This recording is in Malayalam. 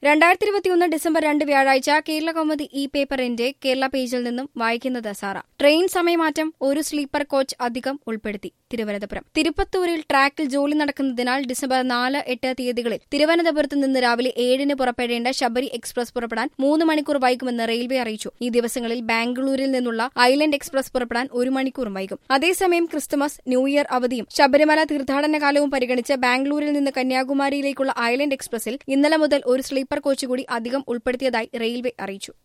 രണ്ടായിരത്തി ഇരുപത്തിയൊന്ന് ഡിസംബർ രണ്ട് വ്യാഴാഴ്ച കേരള കൗമുദി ഇ പേപ്പറിന്റെ കേരള പേജിൽ നിന്നും വായിക്കുന്നത് സാറ ട്രെയിൻ സമയമാറ്റം ഒരു സ്ലീപ്പർ കോച്ച് അധികം ഉൾപ്പെടുത്തി തിരുവനന്തപുരം തിരുപ്പത്തൂരിൽ ട്രാക്കിൽ ജോലി നടക്കുന്നതിനാൽ ഡിസംബർ നാല് എട്ട് തീയതികളിൽ തിരുവനന്തപുരത്ത് നിന്ന് രാവിലെ ഏഴിന് പുറപ്പെടേണ്ട ശബരി എക്സ്പ്രസ് പുറപ്പെടാൻ മൂന്ന് മണിക്കൂർ വൈകുമെന്ന് റെയിൽവേ അറിയിച്ചു ഈ ദിവസങ്ങളിൽ ബാംഗ്ലൂരിൽ നിന്നുള്ള ഐലൻഡ് എക്സ്പ്രസ് പുറപ്പെടാൻ ഒരു മണിക്കൂർ വൈകും അതേസമയം ക്രിസ്തുമസ് ന്യൂ ഇയർ അവധിയും ശബരിമല തീർത്ഥാടന കാലവും പരിഗണിച്ച് ബാംഗ്ലൂരിൽ നിന്ന് കന്യാകുമാരിയിലേക്കുള്ള ഐലൻഡ് എക്സ്പ്രസിൽ ഇന്നലെ മുതൽ ഒരു സ്ലീപ്പർ കോച്ച് കൂടി അധികം ഉൾപ്പെടുത്തിയതായി റെയിൽവേ അറിയിച്ചു